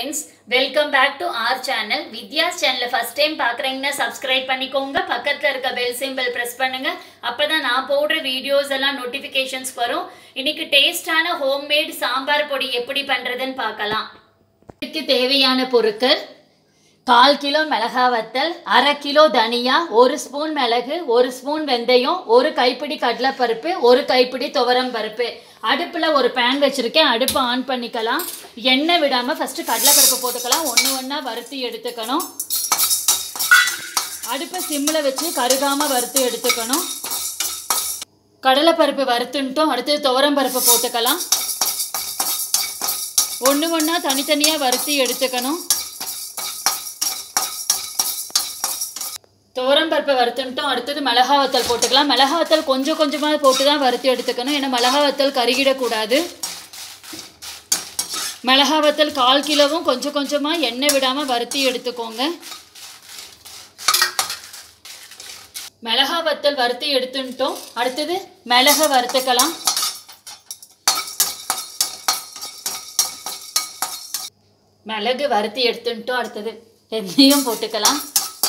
friends welcome back to our channel Vidyas சேனலை first time பார்க்குறீங்கன்னா subscribe பண்ணிக்கோங்க பக்கத்தில் இருக்க பெல் சிம்பிள் ப்ரெஸ் பண்ணுங்க அப்போ தான் நான் போடுற வீடியோஸ் எல்லாம் நோட்டிஃபிகேஷன்ஸ் வரும் இன்னைக்கு டேஸ்டான ஹோம்மேட் சாம்பார் பொடி எப்படி பண்ணுறதுன்னு பார்க்கலாம் இதுக்கு தேவையான பொருட்கள் கால் கிலோ மிளகா வத்தல் அரை கிலோ தனியா ஒரு ஸ்பூன் மிளகு ஒரு ஸ்பூன் வெந்தயம் ஒரு கைப்பிடி கடலைப்பருப்பு ஒரு கைப்பிடி துவரம் பருப்பு அடுப்பில் ஒரு பேன் வச்சுருக்கேன் அடுப்பை ஆன் பண்ணிக்கலாம் எண்ணெய் விடாமல் ஃபஸ்ட்டு கடலைப்பருப்பு போட்டுக்கலாம் ஒன்று ஒன்றா வறுத்து எடுத்துக்கணும் அடுப்பை சிம்மில் வச்சு கருகாமல் வறுத்து எடுத்துக்கணும் கடலைப்பருப்பு வறுத்துன்ட்டோம் அடுத்து துவரம் பருப்பு போட்டுக்கலாம் ஒன்று ஒன்றா தனித்தனியாக வறுத்து எடுத்துக்கணும் துவரம்பருப்பை வறுத்துட்டோம் அடுத்தது மிளகா வத்தல் போட்டுக்கலாம் மிளகா வத்தல் கொஞ்சம் கொஞ்சமாக போட்டு தான் வறுத்து எடுத்துக்கணும் ஏன்னா மிளகா வத்தல் கருகிடக்கூடாது மிளகா வத்தல் கால் கிலோவும் கொஞ்சம் கொஞ்சமாக எண்ணெய் விடாமல் வறுத்தி எடுத்துக்கோங்க மிளகா வத்தல் வறுத்து எடுத்துட்டோம் அடுத்தது மிளகை வறுத்துக்கலாம் மிளகு வறுத்து எடுத்துட்டோம் அடுத்தது வெந்தயம் போட்டுக்கலாம்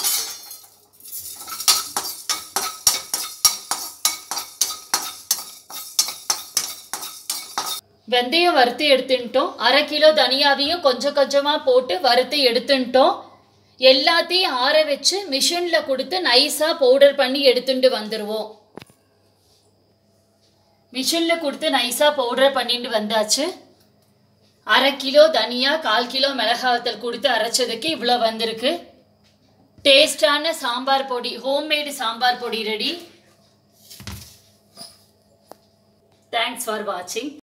வெந்தயம் வறுத்து எடுத்துட்டோம் அரை கிலோ தனியாவையும் கொஞ்சம் கொஞ்சமாக போட்டு வறுத்து எடுத்துட்டோம் எல்லாத்தையும் ஆற வச்சு மிஷினில் கொடுத்து நைஸாக பவுடர் பண்ணி எடுத்துட்டு வந்துடுவோம் மிஷினில் கொடுத்து நைஸாக பவுடர் பண்ணிட்டு வந்தாச்சு அரை கிலோ தனியா கால் கிலோ மிளகாவத்தல் கொடுத்து அரைச்சதுக்கு இவ்வளோ வந்திருக்கு டேஸ்டான சாம்பார் பொடி ஹோம்மேடு சாம்பார் பொடி ரெடி தேங்க்ஸ் ஃபார் வாட்சிங்